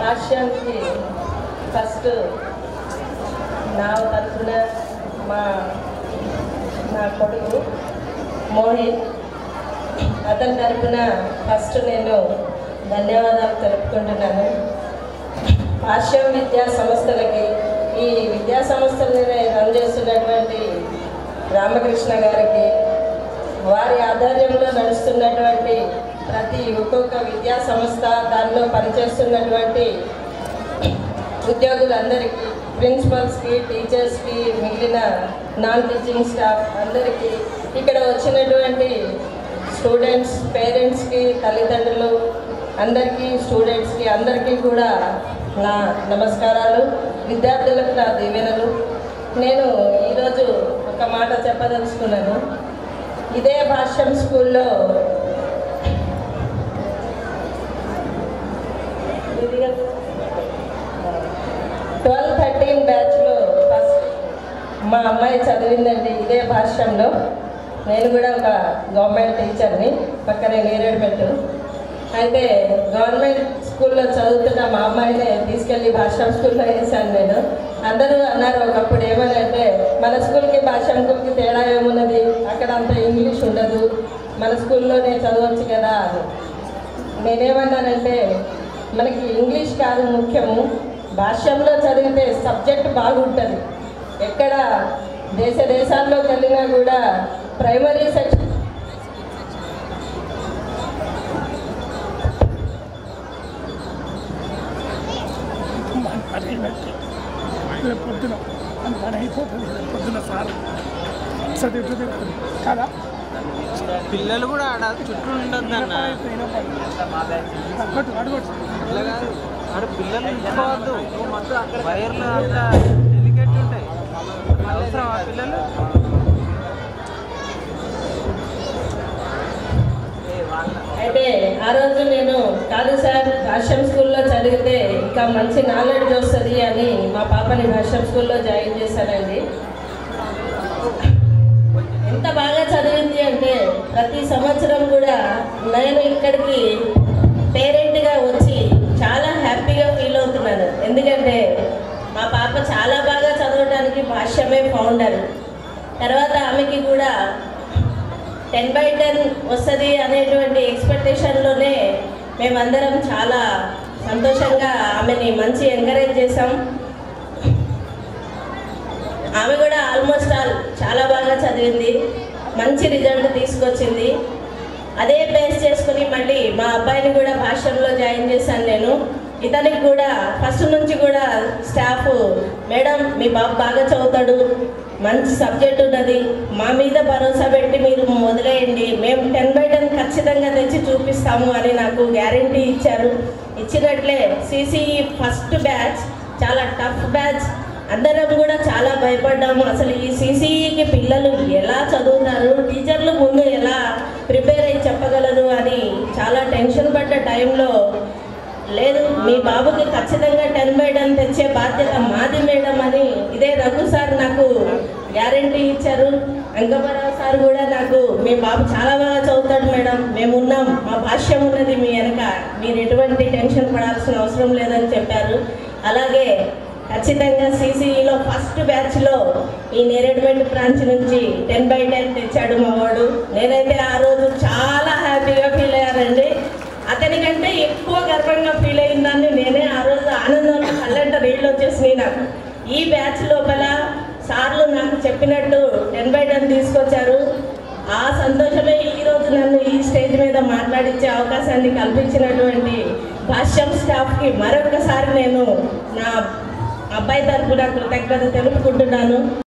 భాష్యానికి first నా తరఫున మా నా కొడుకు మోహిత్ అతని తరఫున ఫస్ట్ నేను ధన్యవాదాలు తెలుపుకుంటున్నాను భాష్యం విద్యా సంస్థలకి ఈ విద్యా సంస్థలని రన్ చేస్తున్నటువంటి రామకృష్ణ గారికి వారి ఆధ్వర్యంలో నడుస్తున్నటువంటి ప్రతి ఒక్కొక్క విద్యా సంస్థ దానిలో పనిచేస్తున్నటువంటి ఉద్యోగులందరికీ ప్రిన్సిపల్స్కి టీచర్స్కి మిగిలిన నాన్ టీచింగ్ స్టాఫ్ అందరికీ ఇక్కడ వచ్చినటువంటి స్టూడెంట్స్ పేరెంట్స్కి తల్లిదండ్రులు అందరికీ స్టూడెంట్స్కి అందరికీ కూడా నా నమస్కారాలు విద్యార్థులకు నా దీవెనలు నేను ఈరోజు ఒక మాట చెప్పదలుచుకున్నాను ఇదే భాష్యం స్కూల్లో ట్వెల్వ్ థర్టీన్ బ్యాచ్లో ఫస్ట్ మా అమ్మాయి చదివిందండి ఇదే భాష్యంలో నేను కూడా ఒక గవర్నమెంట్ టీచర్ని పక్కనే నేరేడుమెట్టు అయితే గవర్నమెంట్ స్కూల్లో చదువుతున్న మా అమ్మాయినే తీసుకెళ్ళి భాషా స్కూల్లో వేసాను నేను అందరూ అన్నారు ఒకప్పుడు ఏమని అంటే మన స్కూల్కి భాషా స్కూల్కి తేడా ఏమున్నది అక్కడ అంత ఇంగ్లీష్ ఉండదు మన స్కూల్లోనే చదవచ్చు కదా అని నేనేమన్నానంటే మనకి ఇంగ్లీష్ కాదు ముఖ్యము భాష్యంలో చదివితే సబ్జెక్ట్ బాగుంటుంది ఎక్కడ దేశ దేశాల్లోకి వెళ్ళినా కూడా ప్రైమరీ సెక్షన్ అది పెట్టి రేపు పొద్దున అని పని అయిపోతుంది రేపు పొద్దున సార్ చదువుతుంది కదా పిల్లలు కూడా ఆడ చుట్టూ ఉండొద్దన్న అడుగొట్టు అడుగొట్టు అట్లా కాదు ఆడ పిల్లలు ఉంచుకోవద్దు వైర్లు అంతా డెలికేట్ ఉంటాయి అవసరం ఆ పిల్లలు అయితే ఆ రోజు నేను కాదు సార్ భాష్యం స్కూల్లో చదివితే ఇంకా మంచి నాలెడ్జ్ వస్తుంది అని మా పాపని భాష్యం స్కూల్లో జాయిన్ చేశానండి ఎంత బాగా చదివింది అంటే ప్రతి సంవత్సరం కూడా నేను ఇక్కడికి పేరెంట్గా వచ్చి చాలా హ్యాపీగా ఫీల్ అవుతున్నాను ఎందుకంటే మా పాప చాలా బాగా చదవడానికి భాష్యమే ఫౌండర్ తర్వాత ఆమెకి కూడా టెన్ బై టెన్ వస్తుంది అనేటువంటి ఎక్స్పెక్టేషన్లోనే మేమందరం చాలా సంతోషంగా ఆమెని మంచి ఎంకరేజ్ చేసాం ఆమె కూడా ఆల్మోస్ట్ ఆల్ చాలా బాగా చదివింది మంచి రిజల్ట్ తీసుకొచ్చింది అదే బేస్ చేసుకుని మళ్ళీ మా అబ్బాయిని కూడా భాష్యంలో జాయిన్ చేశాను నేను ఇతనికి కూడా ఫస్ట్ నుంచి కూడా స్టాఫ్ మేడం మీ బాబు బాగా చదువుతాడు మంచి సబ్జెక్ట్ ఉన్నది మా మీద భరోసా పెట్టి మీరు మొదలేయండి మేము టెన్ బై టెన్ ఖచ్చితంగా తెచ్చి చూపిస్తాము అని నాకు గ్యారంటీ ఇచ్చారు ఇచ్చినట్లే సిసిఈ ఫస్ట్ బ్యాచ్ చాలా టఫ్ బ్యాచ్ అందరం కూడా చాలా భయపడ్డాము అసలు ఈ సిసిఈకి పిల్లలు ఎలా చదువుతారు టీచర్లు ముందు ఎలా ప్రిపేర్ అయ్యి చెప్పగలరు అని చాలా టెన్షన్ పడ్డ టైంలో లేదు మీ బాబుకి ఖచ్చితంగా టెన్ బై టెన్ తెచ్చే బాధ్యత మాది మేడం అని ఇదే రఘు సార్ నాకు గ్యారంటీ ఇచ్చారు వెంకపరావు సార్ కూడా నాకు మీ బాబు చాలా బాగా చదువుతాడు మేడం మేము ఉన్నాం మా భాష్యం ఉన్నది మీ వెనక మీరు ఎటువంటి టెన్షన్ పడాల్సిన అవసరం లేదని చెప్పారు అలాగే ఖచ్చితంగా సిసిఈలో ఫస్ట్ బ్యాచ్లో ఈ నేరేడుమెంట్ బ్రాంచ్ నుంచి టెన్ బై టెన్ తెచ్చాడు మా వాడు నేనైతే ఆ రోజు చాలా హ్యాపీగా ఫీల్ అయ్యానండి అతనికంటే ఎక్కువ గర్వంగా ఫీల్ అయిందాన్ని నేనే ఆ రోజు ఆనందంలో కళ్ళంట నీళ్ళు వచ్చేసినాయి నాకు ఈ బ్యాచ్ లోపల సార్లు నాకు చెప్పినట్టు టెన్ బై టెన్ తీసుకొచ్చారు ఆ సంతోషమే ఈ రోజు నన్ను ఈ స్టేజ్ మీద మాట్లాడించే అవకాశాన్ని కల్పించినటువంటి భాష్యం స్టాఫ్కి మరొకసారి నేను నా అబ్బాయి తరపున కృతజ్ఞత తెలుపుకుంటున్నాను